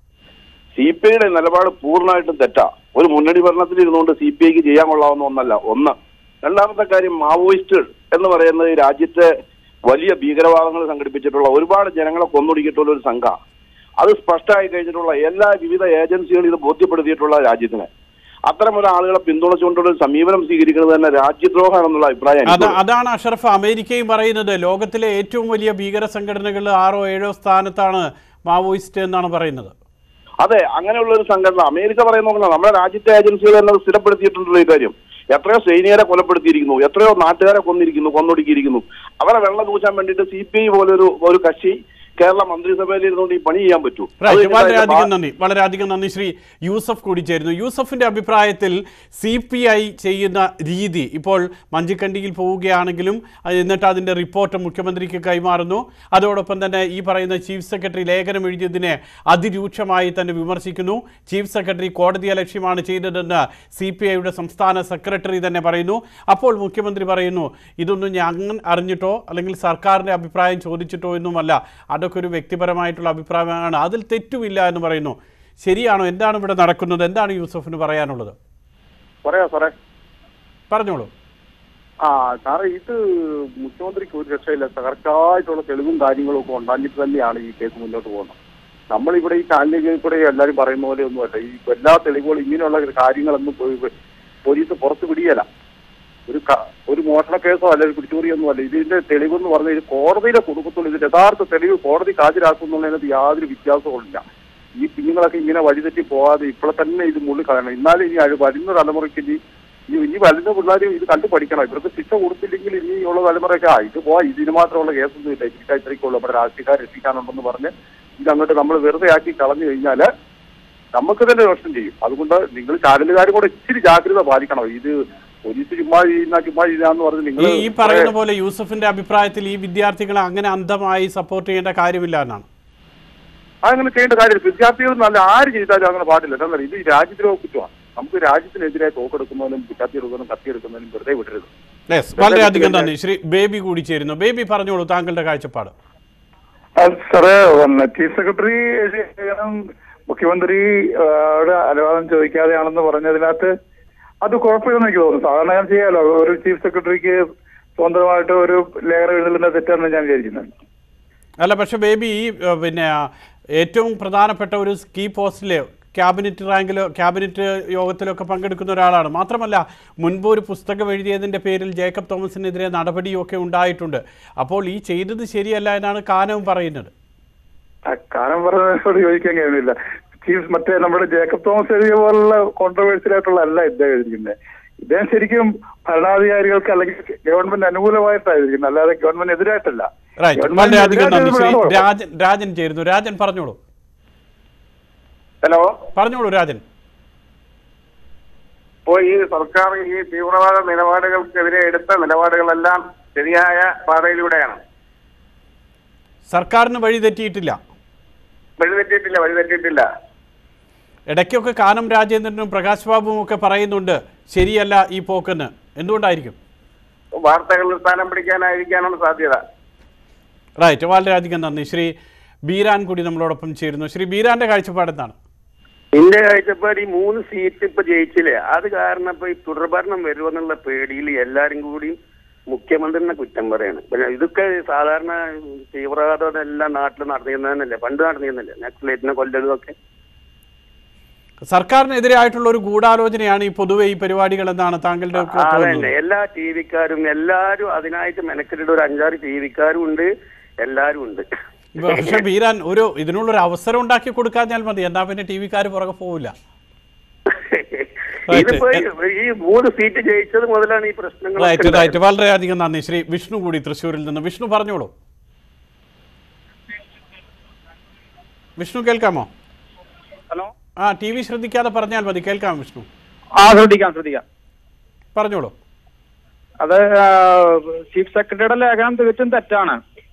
സി പി ഐയുടെ നിലപാട് പൂർണ്ണമായിട്ടും തെറ്റാ ഒരു മുന്നണി ഭരണത്തിൽ ഇരുന്നുകൊണ്ട് സി പി ഐക്ക് ചെയ്യാൻ കൊള്ളാവുന്ന ഒന്നല്ല ഒന്ന് രണ്ടാമത്തെ കാര്യം മാവോയിസ്റ്റുകൾ എന്ന് പറയുന്നത് ഈ രാജ്യത്തെ വലിയ ഭീകരവാദങ്ങൾ സംഘടിപ്പിച്ചിട്ടുള്ള ഒരുപാട് ജനങ്ങളെ കൊന്നൊടുക്കിയിട്ടുള്ള ഒരു സംഘം അത് സ്പഷ്ടമായി കഴിഞ്ഞിട്ടുള്ള എല്ലാ വിവിധ ഏജൻസികളും ഇത് ബോധ്യപ്പെടുത്തിയിട്ടുള്ള രാജ്യത്തിന് അത്തരം ഒരു ആളുകളെ പിന്തുണച്ചുകൊണ്ടുള്ള ഒരു സമീപനം സ്വീകരിക്കുന്നത് തന്നെ രാജ്യദ്രോഹമാണെന്നുള്ള അഭിപ്രായം അത് എനിക്കുള്ളത്. അതാണ് അഷറഫ് അമേരിക്കയും പറയുന്നത് ലോകത്തിലെ ഏറ്റവും വലിയ ഭീകര സംഘടനകളിൽ ആറോ ഏഴോ സ്ഥാനത്താണ് മാവോയിസ്റ്റ് എന്നാണ് പറയുന്നത് അതെ അങ്ങനെയുള്ള ഒരു സംഘടന അമേരിക്ക പറയുന്ന പോലെ നമ്മുടെ രാജ്യത്തെ ഏജൻസികൾ തന്നെ അത് സ്ഥിരപ്പെടുത്തിയിട്ടുള്ള ഈ കാര്യം എത്രയോ സൈനികരെ കൊലപ്പെടുത്തിയിരിക്കുന്നു എത്രയോ നാട്ടുകാരെ കൊന്നിരിക്കുന്നു കൊന്നൊടുക്കിയിരിക്കുന്നു അവരെ വെള്ളം പൂശാൻ വേണ്ടിയിട്ട് സി പി ഐ പോലൊരു ഒരു കക്ഷി കേരള മന്ത്രിസഭയിൽ ഇരുന്നുകൊണ്ട് ഈ പണി ചെയ്യാൻ പറ്റൂ അത് റൈറ്റ് കഴിഞ്ഞിട്ട് അതിന്റെ വളരെയധികം ബാ- നന്ദി വളരെയധികം നന്ദി ശ്രീ യൂസഫ് കൂടി ചേരുന്നു യൂസഫിന്റെ അഭിപ്രായത്തിൽ സി പി ഐ ചെയ്യുന്ന രീതി ഇപ്പോൾ മഞ്ചിക്കണ്ടിയിൽ പോവുകയാണെങ്കിലും അത് എന്നിട്ട് അതിന്റെ റിപ്പോർട്ട് മുഖ്യമന്ത്രിക്ക് കൈമാറുന്നു അതോടൊപ്പം തന്നെ ഈ പറയുന്ന ചീഫ് സെക്രട്ടറി ലേഖനം എഴുതിയതിനെ അതിരൂക്ഷമായി തന്നെ വിമർശിക്കുന്നു ചീഫ് സെക്രട്ടറി കോടതിയെ ലക്ഷ്യമാണ് ചെയ്തതെന്ന് സി പി ഐയുടെ സംസ്ഥാന സെക്രട്ടറി തന്നെ പറയുന്നു അപ്പോൾ മുഖ്യമന്ത്രി പറയുന്നു ഇതൊന്നും ഞാൻ അറിഞ്ഞിട്ടോ അല്ലെങ്കിൽ സർക്കാരിൻ്റെ അഭിപ്രായം ചോദിച്ചിട്ടോ എന്നുമല്ല അതൊക്കെ ഒരു വ്യക്തിപരമായിട്ടുള്ള അഭിപ്രായമാണ് അതിൽ തെറ്റുമില്ല എന്ന് പറയുന്നു ശരിയാണോ എന്താണ് ഇവിടെ നടക്കുന്നത് എന്താണ് യൂസഫിന് പറയാനുള്ളത് പറയാ സാറേ പറഞ്ഞോളൂ ആ സാറേ ഇത് മുഖ്യമന്ത്രിക്ക് ഒരു രക്ഷയില്ല കറക്റ്റായിട്ടുള്ള തെളിവും കാര്യങ്ങളും ഒക്കെ ഉണ്ടാക്കിയിട്ട് തന്നെയാണ് ഈ കേസ് മുന്നോട്ട് പോകുന്നത് നമ്മളിവിടെ ഈ ചാനലിൽ കൂടെ എല്ലാവരും പറയുന്ന പോലെ ഒന്നുമല്ല ഈ എല്ലാ തെളിവുകളും ഇങ്ങനെയുള്ള കാര്യങ്ങളൊന്നും പോയി പോലീസ് പുറത്ത് പിടിയല്ല ഒരു ക- ഒരു മോഷണ കേസോ അല്ല ഒരു പിടിച്ചോറിയൊന്നും അല്ല ഇതിന്റെ തെളിവെന്ന് പറഞ്ഞാൽ ഇത് കോടതിയിലെ കൊടുക്കത്തുള്ളൂ ഇതിന്റെ യഥാർത്ഥ തെളിവ് കോടതി ഹാജരാക്കുന്നുള്ളതിനകത്ത് യാതൊരു വ്യത്യാസവുമില്ല ഈ കുഞ്ഞുങ്ങളൊക്കെ ഇങ്ങനെ വഴിതെറ്റി പോകാതെ ഇപ്പോൾ തന്നെ ഇത് മുള്ളി കളയണം എന്നാലും ഇനി അഴ് വരുന്ന തലമുറയ്ക്ക് ഇനി ഇനി ഇനി വരുന്ന പിള്ളേർ ഇത് കണ്ടു പഠിക്കണം ഇവർക്ക് ശിക്ഷ കൊടുത്തില്ലെങ്കിൽ ഇനിയുള്ള തലമുറയൊക്കെ ആ ഇത് പോവാ ഇതിന് മാത്രമുള്ള കേസൊന്നും ഇല്ല ഇതിന് ഇത്രയ്ക്കുള്ളൂ നമ്മുടെ രാഷ്ട്രീയക്കാർ രക്ഷിക്കാനുണ്ടെന്ന് പറഞ്ഞ് ഇത് അങ്ങോട്ട് നമ്മൾ വെറുതെ ആക്കി കളഞ്ഞു കഴിഞ്ഞാല് നമുക്ക് തന്നെ ദോഷം ചെയ്യും അതുകൊണ്ട് നിങ്ങൾ ചാനലുകാർ കൂടെ ഇച്ചിരി ജാഗ്രത പാലിക്കണം ഇത് പോലീസ് ചുമ്മാ ചെയ്യുന്ന ചുമ്മാ ചെയ്യാന്ന് പറഞ്ഞ് ഈ നിങ്ങൾ ഈ പറയുന്ന പോലെ യൂസഫിന്റെ അഭിപ്രായത്തിൽ ഈ വിദ്യാർത്ഥികളെ അങ്ങനെ അന്ധമായി സപ്പോർട്ട് ചെയ്യേണ്ട കാര്യമില്ല എന്നാണ് അങ്ങനെ ചെയ്യേണ്ട കാര്യമില്ല വിദ്യാർത്ഥികൾ നല്ല ആര് ചെയ്താലും അങ്ങനെ പാടില്ല എന്താ ഇത് ഈ രാജ്യദ്രോഹ കുറ്റമാണ് നമുക്ക് രാജ്യത്തിനെതിരെ തോക്കെടുക്കുന്നതിനും വിദ്യാർത്ഥിയെടുക്കുന്നതിനും കത്തിയെടുക്കുന്നതിനും വെറുതെ വിടരുത് യെസ് വളരെയധികം നന്ദി ശ്രീ ബേബി കൂടി ചേരുന്നു ബേബി പറഞ്ഞോളൂ താങ്കളുടെ കാഴ്ചപ്പാട് സാറേ പിന്നെ ചീഫ് സെക്രട്ടറി ചെയ്യണം മുഖ്യമന്ത്രി ആ, യുടെ അനുവാദം ചോദിക്കാതെയാണെന്ന് പറഞ്ഞതിനകത്ത് അത് കുഴപ്പമില്ലെന്ന് എനിക്ക് തോന്നുന്നു സാധാരണ ഞാൻ ചെയ്യാലോ ഒരു ചീഫ് സെക്രട്ടറിക്ക് സ്വന്തമായിട്ട് ഒരു ലേഖനം എഴുതുന്ന തെറ്റാണെന്ന് ഞാൻ വിചാരിക്കുന്നത് അല്ല പക്ഷെ ബേബി ഈ ഏ, പിന്നെ ആ, ഏറ്റവും പ്രധാനപ്പെട്ട ഒരു കീ പോസ്റ്റിൽ ക്യാബിനറ്റ് റാങ്കിലോ ക്യാബിനറ്റ് യോഗത്തിലൊക്കെ പങ്കെടുക്കുന്ന ഒരാളാണ് മാത്രമല്ല മുൻപ് ഒരു പുസ്തകം എഴുതിയതിൻ്റെ പേരിൽ ജേക്കബ് തോമസിനെതിരെ നടപടിയൊക്കെ ഉണ്ടായിട്ടുണ്ട് അപ്പോൾ ഈ ചെയ്തത് ശരിയല്ല എന്നാണ് കാനവും പറയുന്നത് ആ കാര്യം പറഞ്ഞതിനോട് ചോദിക്കാൻ കഴിയുന്നില്ല ചീഫ് മറ്റേ നമ്മുടെ ജേക്കബ് തോമസ് എഴുതിയ പോലുള്ള കോൺട്രവേഴ്സ്യൽ ആയിട്ടുള്ള അല്ല ഇദ്ദേഹം എഴുതിയിരിക്കുന്നത് ഇദ്ദേഹം ശരിക്കും ഭരണാധികാരികൾക്ക് അല്ലെങ്കിൽ ഗവൺമെന്റ് അനുകൂലമായിട്ടാണ് എഴുതിയിരിക്കുന്നത് അല്ലാതെ ഗവൺമെന്റ് എതിരായിട്ടല്ല റൈറ്റ് ഗവൺമെന്റിന് വളരെയധികം നന്ദി ശ്രീ എതിരായിട്ടുള്ള ആളാണ്. രാജൻ രാജൻ ചേരുന്നു രാജൻ പറഞ്ഞോളൂ ഹലോ പറഞ്ഞോളൂ രാജൻ ഇപ്പോൾ ഈ സർക്കാർ ഈ തീവ്രവാദ നിലപാടുകൾക്കെതിരെ എടുത്ത നിലപാടുകളെല്ലാം ശരിയായ പാതയിലൂടെയാണ് സർക്കാരിന് വഴി തെറ്റിയിട്ടില്ല വഴിതെറ്റിയിട്ടില്ല വഴിതെറ്റിയിട്ടില്ല ഇടയ്ക്കൊക്കെ കാനം രാജേന്ദ്രനും പ്രകാശ് ബാബുവും ഒക്കെ പറയുന്നുണ്ട് ശരിയല്ല ഈ പോക്കെന്ന് എന്തുകൊണ്ടായിരിക്കും വാർത്തകളിൽ സ്ഥാനം പിടിക്കാനായിരിക്കാനാണ് സാധ്യത റൈറ്റ് വളരെയധികം നന്ദി ശ്രീ ബീരാൻ കൂടി നമ്മളോടൊപ്പം ചേരുന്നു ശ്രീ ബീരാന്റെ കാഴ്ചപ്പാട് എന്താണ് എന്റെ കാഴ്ചപ്പാട് ഈ മൂന്ന് സീറ്റ് ഇപ്പൊ ജയിച്ചില്ലേ അത് കാരണം ഇപ്പൊ ഈ തുടർഭരണം വരുമെന്നുള്ള പേടിയിൽ എല്ലാരും കൂടി മുഖ്യമന്ത്രിനെ കുറ്റം പറയാണ് പിന്നെ ഇതൊക്കെ സാധാരണ തീവ്രവാദം എല്ലാം നാട്ടിൽ നടന്നിരുന്നതന്നല്ലേ പണ്ട് നടന്നിരുന്നില്ലേ നക്സലേറ്റിനെ കൊല്ലലുമൊക്കെ സർക്കാരിനെതിരായിട്ടുള്ള ഒരു ഗൂഢാലോചനയാണ് ഈ പൊതുവെ ഈ പരിപാടികൾ എന്നാണ് താങ്കളുടെ ഒക്കെ അതന്നെ തോന്നുന്നത് എല്ലാ ടി വിക്കാരും എല്ലാരും അതിനായിട്ട് മെനക്കെട്ടിട്ട് ഒരു അഞ്ചാറ് ടി വിക്കാരും ഉണ്ട് എല്ലാരും ഉണ്ട് പക്ഷെ വീരാൻ ഒരു ഇതിനുള്ളൊരു അവസരം ഉണ്ടാക്കി കൊടുക്കാഞ്ഞാൽ മതി എന്നാ പിന്നെ ടി വിക്കാർ പുറകെ പോവില്ല ഇതിപ്പോ ഈ- ഈ മൂന്ന് സീറ്റ് ജയിച്ചത് മുതലാണ് ഈ പ്രശ്നങ്ങൾ റൈറ്റ് റൈറ്റ് വളരെയധികം നന്ദി ശ്രീ വിഷ്ണു കൂടി തൃശ്ശൂരിൽ നിന്ന് വിഷ്ണു പറഞ്ഞോളൂ വിഷ്ണു കേൾക്കാമോ ഹലോ ആ ടി വി ശ്രദ്ധിക്കാതെ പറഞ്ഞാൽ മതി കേൾക്കാം വിഷ്ണു ആ ശ്രദ്ധിക്കാം ശ്രദ്ധിക്കാം പറഞ്ഞോളൂ അത് ചീഫ് സെക്രട്ടറിയുടെ ലേഖനം തികച്ചും തെറ്റാണ്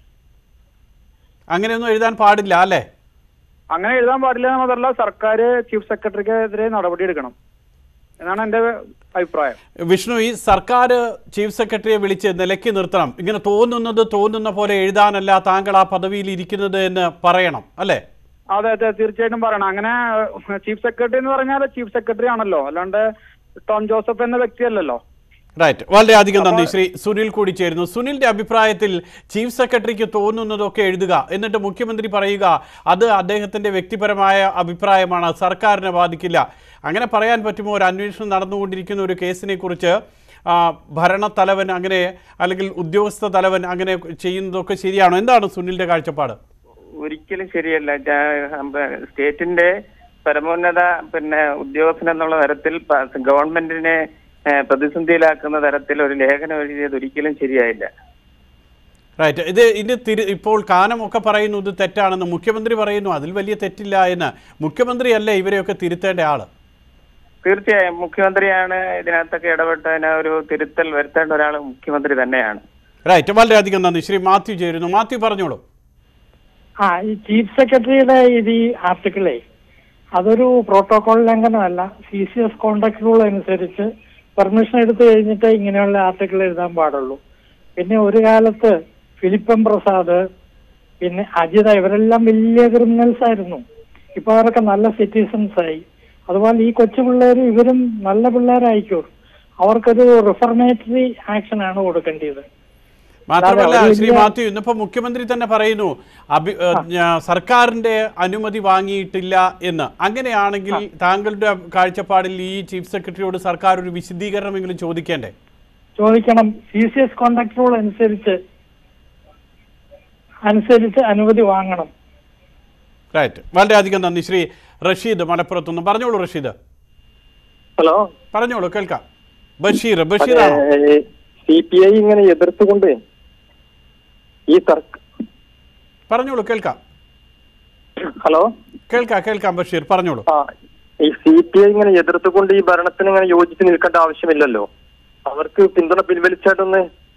അങ്ങനെയൊന്നും എഴുതാൻ പാടില്ല അല്ലേ അങ്ങനെ എഴുതാൻ പാടില്ല എന്ന് മാത്രമല്ല സർക്കാർ ചീഫ് സെക്രട്ടറിക്കെതിരെ നടപടി എടുക്കണം എന്നാണ് എന്റെ അഭിപ്രായം വിഷ്ണു ഈ സർക്കാർ ചീഫ് സെക്രട്ടറിയെ വിളിച്ച് നിലയ്ക്ക് നിർത്തണം ഇങ്ങനെ തോന്നുന്നത് തോന്നുന്ന പോലെ എഴുതാനല്ല താങ്കൾ ആ പദവിയിൽ ഇരിക്കുന്നത് എന്ന് പറയണം അല്ലേ അതെ അതെ തീർച്ചയായിട്ടും പറയണം അങ്ങനെ ചീഫ് സെക്രട്ടറി എന്ന് പറഞ്ഞാൽ ചീഫ് സെക്രട്ടറി ആണല്ലോ അല്ലാണ്ട് ടോം ജോസഫ് എന്ന വ്യക്തിയല്ലല്ലോ റൈറ്റ് വളരെയധികം നന്ദി ശ്രീ സുനിൽ കൂടി ചേരുന്നു സുനിലിന്റെ അഭിപ്രായത്തിൽ ചീഫ് സെക്രട്ടറിക്ക് തോന്നുന്നതൊക്കെ എഴുതുക എന്നിട്ട് മുഖ്യമന്ത്രി പറയുക അത് അദ്ദേഹത്തിന്റെ വ്യക്തിപരമായ അഭിപ്രായമാണ് സർക്കാരിനെ ബാധിക്കില്ല അങ്ങനെ പറയാൻ പറ്റുമോ ഒരു അന്വേഷണം നടന്നുകൊണ്ടിരിക്കുന്ന ഒരു കേസിനെ കുറിച്ച് ആ, ഭരണത്തലവൻ അങ്ങനെ അല്ലെങ്കിൽ ഉദ്യോഗസ്ഥ തലവൻ അങ്ങനെ ചെയ്യുന്നതൊക്കെ ശരിയാണോ എന്താണ് സുനിലിന്റെ കാഴ്ചപ്പാട് ഒരിക്കലും ശരിയല്ല ജാ- സ്റ്റേറ്റിന്റെ പരമോന്നത പിന്നെ ഉദ്യോഗസ്ഥൻ എന്നുള്ള തരത്തിൽ പ- ഗവൺമെന്റിനെ ഏഹ്, പ്രതിസന്ധിയിലാക്കുന്ന തരത്തിൽ ഒരു ലേഖനം എഴുതിയത് ഒരിക്കലും ശരിയായില്ല റൈറ്റ് ഇത് ഇത് തിരു ഇപ്പോൾ കാനമൊക്കെ പറയുന്നു ഇത് തെറ്റാണെന്ന് മുഖ്യമന്ത്രി പറയുന്നു അതിൽ വലിയ തെറ്റില്ല എന്ന് മുഖ്യമന്ത്രിയല്ലേ ഇവരെയൊക്കെ തിരുത്തേണ്ട ആള് തീർച്ചയായും മുഖ്യമന്ത്രിയാണ് ഇതിനകത്തൊക്കെ ഇടപെട്ടതിന് ഒരു തിരുത്തൽ വരുത്തേണ്ട ഒരാൾ മുഖ്യമന്ത്രി തന്നെയാണ് റൈറ്റ് വളരെയധികം നന്ദി ശ്രീ മാത്യു ചേരുന്നു മാത്യു പറഞ്ഞോളൂ ആ ഈ ചീഫ് സെക്രട്ടറിയുടെ ഇത് ഈ ആർട്ടിക്കിളേ അതൊരു പ്രോട്ടോകോൾ ലംഘനമല്ല C C S contact rule അനുസരിച്ച് പെർമിഷൻ എടുത്തു കഴിഞ്ഞിട്ട് ഇങ്ങനെയുള്ള ആർട്ടിക്കിൾ എഴുതാൻ പാടുള്ളൂ പിന്നെ ഒരു കാലത്ത് ഫിലിപ്പം പ്രസാദ് പിന്നെ അജിത ഇവരെല്ലാം വലിയ ക്രിമിനൽസ് ആയിരുന്നു ഇപ്പൊ അവരൊക്കെ നല്ല സിറ്റിസൺസ് ആയി അതുപോലെ ഈ കൊച്ചു പിള്ളേർ ഇവരും നല്ല പിള്ളേരായിക്കോ അവർക്കൊരു റിഫർമേറ്ററി ആക്ഷൻ ആണ് കൊടുക്കേണ്ടത് മാത്രമല്ല അല്ലാതെ ഒരു ശ്രീ വലിയ- മാത്യു ഇന്നിപ്പോ മുഖ്യമന്ത്രി തന്നെ പറയുന്നു അഭി ഏഹ്, ഞാ- സർക്കാരിന്റെ അനുമതി വാങ്ങിയിട്ടില്ല എന്ന് അങ്ങനെയാണെങ്കിൽ താങ്കളുടെ കാഴ്ചപ്പാടിൽ ഈ ചീഫ് സെക്രട്ടറിയോട് സർക്കാർ ഒരു വിശദീകരണമെങ്കിലും ചോദിക്കേണ്ടേ ചോദിക്കണം C C S contact rule അനുസരിച്ച് അനുസരിച്ച് അനുമതി വാങ്ങണം റൈറ്റ് വളരെയധികം നന്ദി ശ്രീ റഷീദ് മലപ്പുറത്തുനിന്ന് പറഞ്ഞോളൂ റഷീദ് ഹലോ പറഞ്ഞോളൂ കേൾക്കാം ബഷീർ ബഷീറാണോ സി പി ഐ ഇങ്ങനെ എതിർത്തുകൊണ്ട് ഈ സർക്കാർ പറഞ്ഞോളൂ കേൾക്കാം ഹലോ കേൾക്കാം കേൾക്കാം ബഷീർ പറഞ്ഞോളൂ ആ ഈ സി പി ഐ ഇങ്ങനെ എതിർത്തുകൊണ്ട് ഈ ഭരണത്തിന് ഇങ്ങനെ യോജിച്ച് നിൽക്കേണ്ട ആവശ്യമില്ലല്ലോ അവർക്ക് പിന്തുണ പിൻവലിച്ചായിട്ടൊന്ന്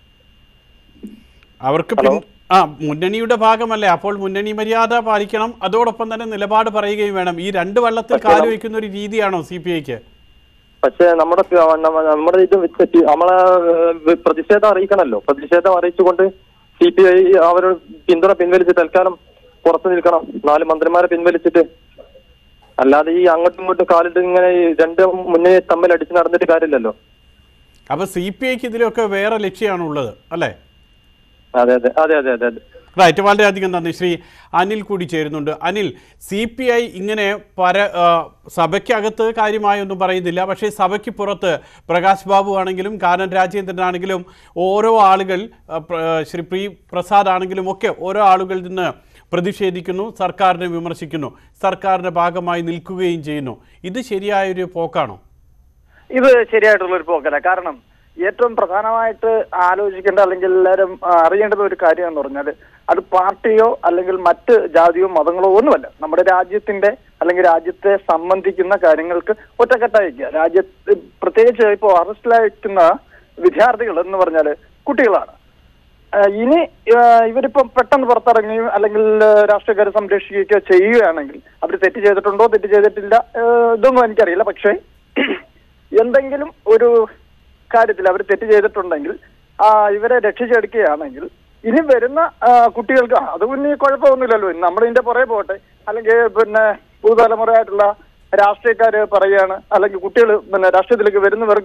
അവർക്ക് പിൻ- ആ മുന്നണിയുടെ ഭാഗമല്ലേ അപ്പോൾ മുന്നണി മര്യാദ പാലിക്കണം അതോടൊപ്പം തന്നെ നിലപാട് പറയുകയും വേണം ഈ രണ്ട് വള്ളത്തിൽ കാല് വയ്ക്കുന്ന ഒരു രീതിയാണോ സി പി ഐക്ക് പക്ഷെ നമ്മുടെ പ- നമ്മ- നമ്മുടെ ഇത് വെച്ച് നമ്മളെ ഏഹ്, പ്രതിഷേധം അറിയിക്കണമല്ലോ പ്രതിഷേധം അറിയിച്ചുകൊണ്ട് സി പി ഐ അവർ പിന്തുണ പിൻവലിച്ച് തൽക്കാലം പുറത്തു നിൽക്കണം നാല് മന്ത്രിമാരെ പിൻവലിച്ചിട്ട് അല്ലാതെ ഈ അങ്ങോട്ടും ഇങ്ങോട്ടും കാലിട്ട് ഇങ്ങനെ ഈ രണ്ട് മുന്നേ തമ്മിൽ അടിച്ച് നടന്നിട്ട് കാര്യമില്ലല്ലോ അപ്പൊ സി പി ഐക്ക് ഇതിലൊക്കെ വേറെ ലക്ഷ്യമാണ് ഉള്ളത് അല്ലേ അതെ അതെ അതെ അതെ അതെ അതെ റൈറ്റ് വളരെയധികം നന്ദി ശ്രീ അനിൽ കൂടി ചേരുന്നുണ്ട് അനിൽ സി പി ഐ ഇങ്ങനെ പര ആ, സഭയ്ക്കകത്ത് കാര്യമായൊന്നും പറയുന്നില്ല പക്ഷേ സഭയ്ക്ക് പുറത്ത് പ്രകാശ് ബാബു ആണെങ്കിലും കാനൻ രാജേന്ദ്രനാണെങ്കിലും ഓരോ ആളുകൾ ആ, പ്ര- ആ, ശ്രീ പി പ്രസാദ് ആണെങ്കിലും ഒക്കെ ഓരോ ആളുകളിൽ നിന്ന് പ്രതിഷേധിക്കുന്നു സർക്കാരിനെ വിമർശിക്കുന്നു സർക്കാരിൻ്റെ ഭാഗമായി നിൽക്കുകയും ചെയ്യുന്നു ഇത് ശരിയായൊരു പോക്കാണോ ഇത് ശരിയായിട്ടുള്ള ഒരു പോക്കല്ല കാരണം ഏറ്റവും പ്രധാനമായിട്ട് ആലോചിക്കേണ്ട അല്ലെങ്കിൽ എല്ലാവരും ആ, അറിയേണ്ടുന്ന ഒരു കാര്യം എന്ന് പറഞ്ഞാൽ അത് പാർട്ടിയോ അല്ലെങ്കിൽ മറ്റ് ജാതിയോ മതങ്ങളോ ഒന്നുമല്ല നമ്മുടെ രാജ്യത്തിന്റെ അല്ലെങ്കിൽ രാജ്യത്തെ സംബന്ധിക്കുന്ന കാര്യങ്ങൾക്ക് ഒറ്റക്കെട്ടായിരിക്കുക രാജ്യത്ത് പ്രത്യേകിച്ച് ഇപ്പോൾ അറസ്റ്റിലായിരിക്കുന്ന വിദ്യാർത്ഥികൾ എന്ന് പറഞ്ഞാൽ കുട്ടികളാണ് ആ, ഇനി ആ, ഇവരിപ്പം പെട്ടെന്ന് പുറത്തിറങ്ങി അല്ലെങ്കിൽ ആ, രാഷ്ട്രീയക്കാരെ സംരക്ഷിക്കുകയോ ചെയ്യുകയാണെങ്കിൽ അവർ തെറ്റ് ചെയ്തിട്ടുണ്ടോ തെറ്റ് ചെയ്തിട്ടില്ല ആ, ഇതൊന്നും എനിക്കറിയില്ല പക്ഷേ എന്തെങ്കിലും ഒരു കാര്യത്തിൽ അവർ തെറ്റ് ചെയ്തിട്ടുണ്ടെങ്കിൽ ആ, ഇവരെ രക്ഷിച്ചെടുക്കുകയാണെങ്കിൽ ഇനി വരുന്ന ആ, കുട്ടികൾക്ക് ആ, അത് പിന്നെ കുഴപ്പമൊന്നുമില്ലല്ലോ നമ്മൾ ഇതിന്റെ പുറകെ പോട്ടെ അല്ലെങ്കിൽ പിന്നെ പുതുതലമുറയായിട്ടുള്ള രാഷ്ട്രീയക്കാര് പറയുകയാണ് അല്ലെങ്കിൽ കുട്ടികൾ പിന്നെ രാഷ്ട്രീയത്തിലേക്ക് വരുന്നവർക്കും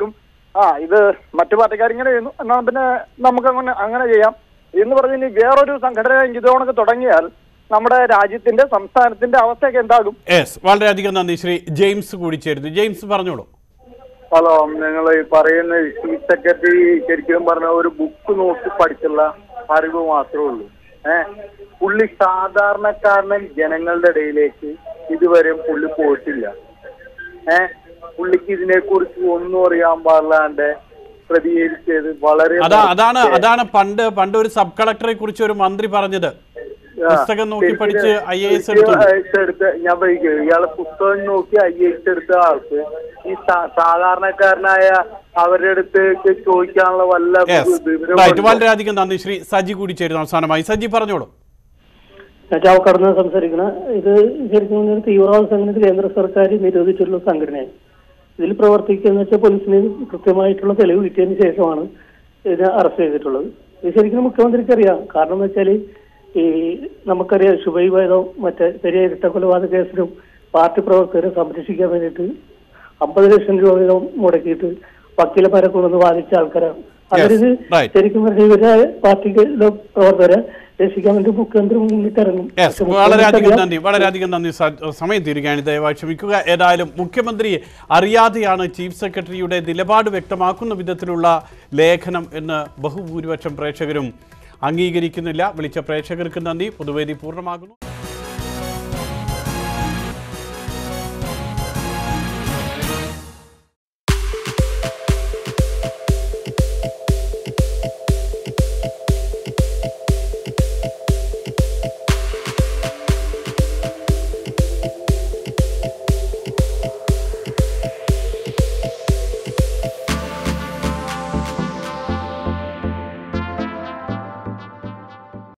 ആ ഇത് മറ്റു പാർട്ടിക്കാർ ഇങ്ങനെ ചെയ്യുന്നു എന്നാ പിന്നെ നമുക്ക് അങ്ങനെ അങ്ങനെ ചെയ്യാം എന്ന് പറഞ്ഞ് ഇനി വേറൊരു സംഘടന ഇതോണക്ക് തുടങ്ങിയാൽ നമ്മുടെ രാജ്യത്തിന്റെ സംസ്ഥാനത്തിന്റെ അവസ്ഥയൊക്കെ എന്താകും യെസ് വളരെയധികം നന്ദി ശ്രീ ജെയിംസ് കൂടി ചേരുന്നു ജെയിംസ് പറഞ്ഞോളൂ ഹലോ നിങ്ങൾ ഈ പറയുന്ന ചീഫ് സെക്രട്ടറി ശരിക്കും പറഞ്ഞ ഒരു ബുക്ക് നോക്കി പഠിച്ചുള്ള അറിവ് മാത്രമേ ഉള്ളൂ ഏഹ് പുള്ളി സാധാരണക്കാരൻ ജനങ്ങളുടെ ഇടയിലേക്ക് ഇതുവരെ പുള്ളി പോയിട്ടില്ല ഏഹ് പുള്ളിക്ക് ഇതിനെ കുറിച്ച് ഒന്നും അറിയാൻ പാടില്ലാണ്ട് പ്രതികരിച്ചത് വളരെ അതാ അതാണ് മോശം. അതാണ് പണ്ട് പണ്ട് ഒരു സബ് കളക്ടറെ കുറിച്ച് ഒരു മന്ത്രി പറഞ്ഞത് പുസ്തകം നോക്കി പഠിച്ച് ഐ എ എസ് എടുത്തു IAS എടുത്ത ഞാൻ പറയുക ഇയാളെ പുസ്തകം നോക്കി ഐ എസ് എടുത്ത ആൾക്ക് ഈ സാ- സാധാരണക്കാരനായ അവരുടെ അടുത്ത് ചോദിക്കാനുള്ള വല്ല യെസ് വിവരവും റൈറ്റ് ഉണ്ടോ? വളരെയധികം നന്ദി ശ്രീ സജി കൂടി ചേരുന്നു അവസാനമായി സജി പറഞ്ഞോളൂ ചാവക്കടന്ന് സംസാരിക്കുന്ന ഇത് ശരിക്കും പറഞ്ഞാൽ ഒരു തീവ്രവാദ സംഘടന കേന്ദ്ര സർക്കാർ നിരോധിച്ചിട്ടുള്ള സംഘടനയാണ് ഇതിൽ പ്രവർത്തിക്കുന്ന വെച്ചാൽ പോലീസിന് കൃത്യമായിട്ടുള്ള തെളിവ് കിട്ടിയതിന് ശേഷമാണ് ഇതിനെ അറസ്റ്റ് ചെയ്തിട്ടുള്ളത് ഇത് ശരിക്കും മുഖ്യമന്ത്രിക്ക് അറിയാം കാരണം എന്ന് വെച്ചാൽ ഈ നമുക്കറിയാം ശുഭൈ വേദം മറ്റേ പെരിയ ഇരട്ട കൊലപാതക കേസിലും പാർട്ടി പ്രവർത്തകരെ സംരക്ഷിക്കാൻ വേണ്ടിയിട്ട് അമ്പത് ലക്ഷം രൂപ വീതം മുടക്കിയിട്ട് വക്കീലന്മാരെ കൊണ്ടുവന്ന് വാദിച്ച ആൾക്കാരാണ് അവരിത് right. ശരിക്കും പറഞ്ഞാൽ ഇവരെ പാർട്ടിക്ക് പ്രവർത്തകരെ രക്ഷിക്കാൻ വേണ്ടി മുഖ്യമന്ത്രി മുന്നിട്ടിറങ്ങും യെസ് പക്ഷെ വളരെയധികം മുഖ്യമന്ത്രിക്ക് നന്ദി വളരെയധികം നന്ദി സ- സമയം തീരുകയാണ് ദയവായി ക്ഷമിക്കുക ഏതായാലും മുഖ്യമന്ത്രി അറിയാതെയാണ് ചീഫ് സെക്രട്ടറിയുടെ നിലപാട് വ്യക്തമാക്കുന്ന വിധത്തിലുള്ള ലേഖനം എന്ന് ബഹുഭൂരിപക്ഷം പ്രേക്ഷകരും അംഗീകരിക്കുന്നില്ല വിളിച്ച പ്രേക്ഷകർക്ക് നന്ദി പൊതുവേദി പൂർണ്ണമാകുന്നു